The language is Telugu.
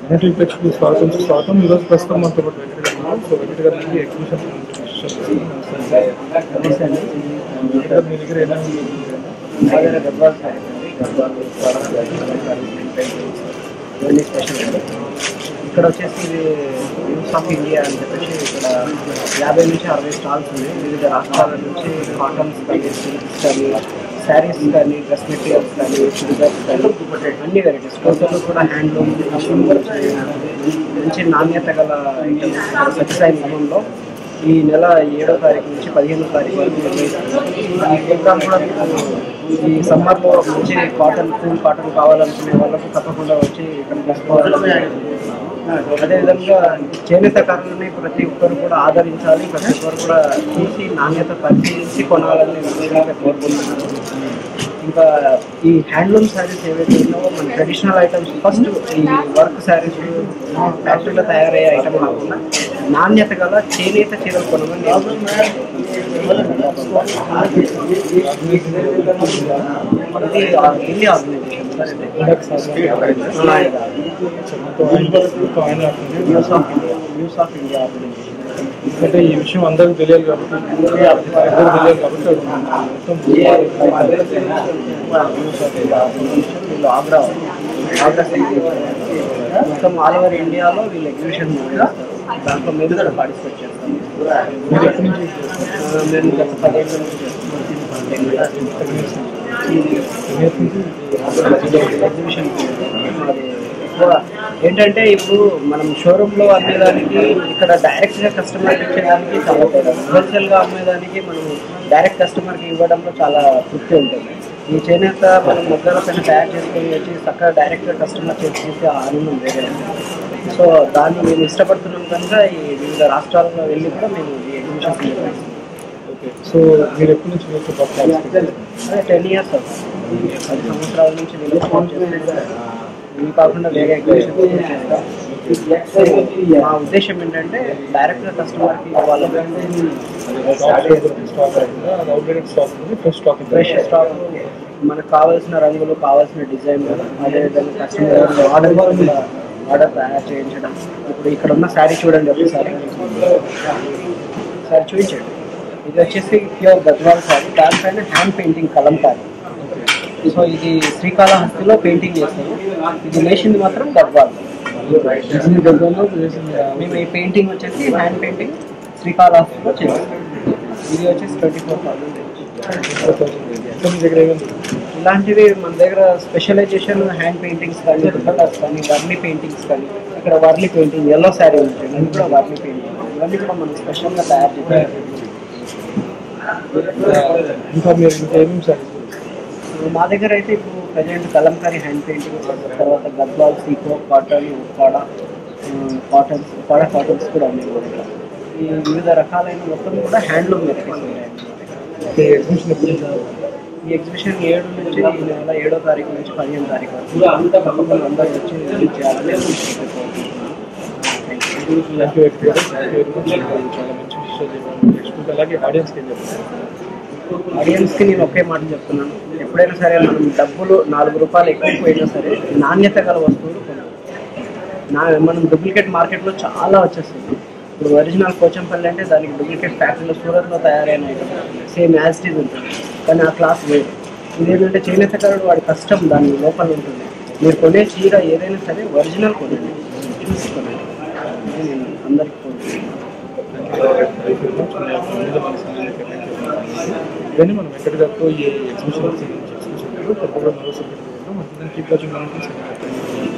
ఎన్ఎస్టీ ప్రేక్షకులు స్వాగతం స్వాగతం ఈరోజు ప్రస్తుతం మనతో పాటు వెంకట గారు ఉన్నారు. సో వెంకట గారి నుంచి ఎగ్జిబిషన్ నమస్తే అండి వెంకట గారు మీ దగ్గర ఏమైనా మా దగ్గర గద్వాల్ సారీస్ అండి గద్వాల్ సారీస్ సారీస్ ఇవన్నీ స్పెషల్ అండి ఇక్కడ వచ్చేసి ఇది యూస్ ఆఫ్ ఇండియా అని చెప్పేసి ఇక్కడ యాభై నుంచి అరవై స్టాల్స్ ఉన్నాయి వివిధ రాష్ట్రాల నుంచి కాటన్స్ కానీ సిల్క్స్ కానీ శారీస్ కానీ డ్రెస్ మెటీరియల్స్ కానీ చుడిదార్స్ కానీ అన్ని వెరైటీస్ టోటల్ కూడా హ్యాండ్లూమ్ మంచి నాణ్యత గల ఐటమ్స్ సత్యసాయి నియమంలో ఈ నెల ఏడో తారీఖు నుంచి పదిహేనో తారీఖు వరకు నిర్వహిస్తున్నాం ఈ ప్రోగ్రామ్ కూడా మీకు ఈ సమ్మర్లో మంచి కాటన్ కూల్ కాటన్ కావాలనుకునే వాళ్ళకు తప్పకుండా వచ్చి ఇక్కడ తీసుకోవాలని అదేవిధంగా చేనేత కారులని ప్రతి ఒక్కరు కూడా ఆదరించాలి ప్రతి ఒక్కరు కూడా చూసి నాణ్యత పరిశీలించి కొనాలని నేను ముఖ్యంగా కోరుకుంటున్నాను ఇంకా ఈ హ్యాండ్లూమ్ శారీస్ ఏవైతే ఉన్నావో మన ట్రెడిషనల్ ఐటమ్స్ ఫస్ట్ ఈ వర్క్ శారీస్ ఫ్యాక్టరీలో తయారయ్యే ఐటమ్ కాకుండా నాణ్యత గల చేనేత చీరలు కొనమని నేను ఇది ఢిల్లీ ఆర్గనైజేషన్ సార్ ఇది. ఆ, ఇది. ఆయన అంటుంది. News of India news of India organisation ఎందుకంటే ఈ విషయం అందరికి తెలియాలి కాబట్టి అందరికి తెలియాలి కాబట్టి మొత్తం వీళ్ళు ఆగ్రా ఆగ్రా మొత్తం ఆల్ ఓవర్ ఇండియాలో వీళ్ళు ఎగ్జిబిషన్ దాంట్లో మేము కూడా పార్టిసిపేట్ చేస్తాం మీరు ఎప్పటి నుంచి ఆ, మేము గత పదిహేను నుంచి చేస్తున్నాం ఎగ్జిబిషన్ ఎక్కువ ఏంటంటే ఇప్పుడు మనం షోరూంలో అమ్మేదానికి ఇక్కడ డైరెక్ట్గా కస్టమర్కి ఇచ్చేదానికి చాలా తేడా హోల్సేల్గా అమ్మేదానికి మనం డైరెక్ట్ కస్టమర్కి ఇవ్వడంలో చాలా తృప్తి ఉంటుంది ఈ చేనేత మనం మొగ్గల పైన తయారు చేసుకొని వచ్చి చక్కగా డైరెక్ట్గా కస్టమర్ చేసి ఆనందం వేరే ఉంటుంది సో దాన్ని మేము ఇష్టపడుతున్నాం కనుక ఈ వివిధ రాష్ట్రాల్లో వెళ్ళి కూడా మేము ఈ ఎగ్జిబిషన్ నిర్వహిస్తాం ఓకే సో మీరు ఎప్పటి నుంచి మీతో పాటు పాల్గొన్నారు? అదే టెన్ ఇయర్స్ అవుతుంది పది సంవత్సరాల నుంచి నేను ఫోన్ చేస్తున్నాను ఇవి కాకుండా వేరే ఎగ్జిబిషన్ చేస్తాం మా ఉద్దేశం ఏంటంటే డైరెక్ట్గా కస్టమర్కి ఇవ్వాలి స్టాక్ స్టాక్ అయిందా? అది అవుట్డేటెడ్ స్టాక్ ఉంది ఫ్రెష్ స్టాక్ ఉంది ఫ్రెష్ స్టాక్ మనకు కావాల్సిన రంగులు కావాల్సిన డిజైన్ అదేవిధంగా కస్టమర్ ఆర్డర్ కూడా ఆర్డర్ తయారు చేయించడం ఇప్పుడు ఇక్కడ ఉన్న శారీ చూడండి ఒకసారి సారీ చూపించండి ఇది వచ్చేసి ప్యూర్ గద్వాల్ శారీ దానిపైన హ్యాండ్ పెయింటింగ్ కలంకారీ సో ఇది శ్రీకాళహస్తిలో పెయింటింగ్ చేస్తాము ఇది వేసింది మాత్రం గద్వాల్ చేసింది గతంలో చేసింది మేము ఈ పెయింటింగ్ వచ్చేసి హ్యాండ్ పెయింటింగ్ శ్రీకాళహస్తిలో చేస్తాం ఇది వచ్చేసి ట్వంటీ ఫోర్ థౌసండ్ ఇంకా మీ దగ్గర ఏమైంది ఇలాంటివి మన దగ్గర స్పెషలైజేషన్ హ్యాండ్ పెయింటింగ్స్ కానీ దుప్పటాస్ కానీ వర్లీ పెయింటింగ్స్ కానీ ఇక్కడ వర్లీ పెయింటింగ్ ఎల్లో శారీ ఉంటుంది అది కూడా వర్లీ పెయింటింగ్ ఇవన్నీ కూడా మనం స్పెషల్గా తయారు చేస్తాం ఇంకా మీరు ఇంకా ఏమేమి సారీస్ మా దగ్గర అయితే ఇప్పుడు ప్రజెంట్ కలంకారీ హ్యాండ్ పెయింటింగ్ తర్వాత Gadwal sico cotton Uppada cottons Uppada cottons కూడా ఉన్నాయి మా దగ్గర ఈ వివిధ రకాలైన మొత్తం కూడా హ్యాండ్లూమ్ మెటీరియల్స్ ఉన్నాయి ఎగ్జిబిషన్ ఎప్పుడు నుంచి? ఈ ఎగ్జిబిషన్ ఏడు నుంచి ఈ నెల ఏడో తారీఖు నుంచి పదిహేను తారీఖు వరకు తప్పకుండా అందరూ వచ్చి విజిట్ చేయాలని నేను కోరుకుంటున్నాను. Thank you. థ్యాంక్ యూ వ్యక్తి గారు థ్యాంక్ యూ వెరీ మచ్ చాలా మంచి విషయాలు చెప్పారు నెక్స్ట్ అలాగే ఆడియన్స్కి ఏం చెప్తారు ఆడియన్స్కి నేను ఒకే మాట చెప్తున్నాను ఎప్పుడైనా సరే మనం డబ్బులు నాలుగు రూపాయలు ఎక్కువ పోయినా సరే నాణ్యత గల వస్తువులు కొనాలి నా మనం డూప్లికేట్ మార్కెట్లో చాలా వచ్చేస్తుంది ఇప్పుడు ఒరిజినల్ పోచంపల్లి అంటే దానికి డూప్లికేట్ ఫ్యాక్టరీలో సూరత్లో తయారైన item same as it is ఉంటుంది కానీ ఆ క్లాస్ వేరు ఇదేంటంటే చేనేతకారుడు వాడి కష్టం దాని లోపల ఉంటుంది మీరు కొనే చీర ఏదైనా సరే ఒరిజినల్ కొనండి చూసి కొనండి అని నేను అందరికీ కోరుకుంటున్నాను ఇవన్నీ మనం వెంకట గారితో ఈ ఎగ్జిబిషన్ ఎగ్జిబిషన్ తప్పకుండా మరో సబ్జెక్ట్ మనం కీప్ వాచింగ్